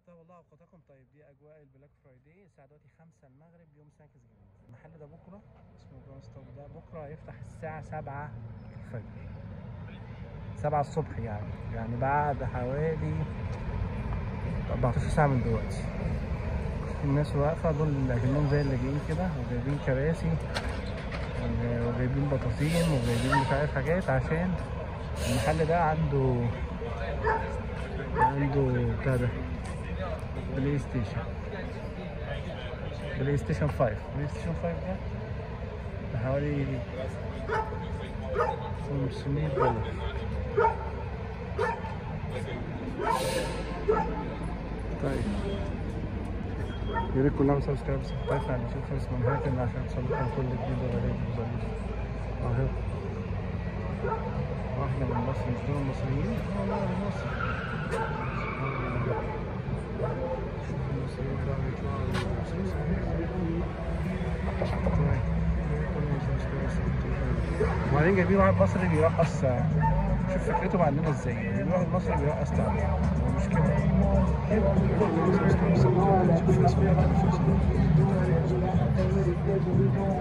طيب والله اوقاتكم طيب دي اجواء البلاك فرايداي الساعه دلوقتي 5 المغرب يوم ساكس جديد المحل ده بكره اسمه جون ستوب ده بكره هيفتح الساعه 7 الفجر 7 الصبح يعني يعني بعد حوالي 14 ساعه من دلوقتي الناس واقفه دول اكنهم زي اللاجئين كده وجايبين كراسي وجايبين بطاطين وجايبين مش عارف حاجات عشان المحل ده عنده عنده بتاع ده بلاي ستيشن بلاي ستيشن 5 بلاي ستيشن 5 ده بحوالي 500 دولار طيب يا ريت كلها سبسكرايب سبسكرايب على الشيخ اسمه هاكن عشان تصلحوا كل جديد وغريب وظريف اهو واحدة من مصر مش دول المصريين اه لا من مصر المصريين بقى بيطلعوا وبعدين جايبين واحد مصري بيرقص شوف فكرته عندنا ازاي جايبين واحد مصري بيرقص تعبان هو مش كده شوف اسمه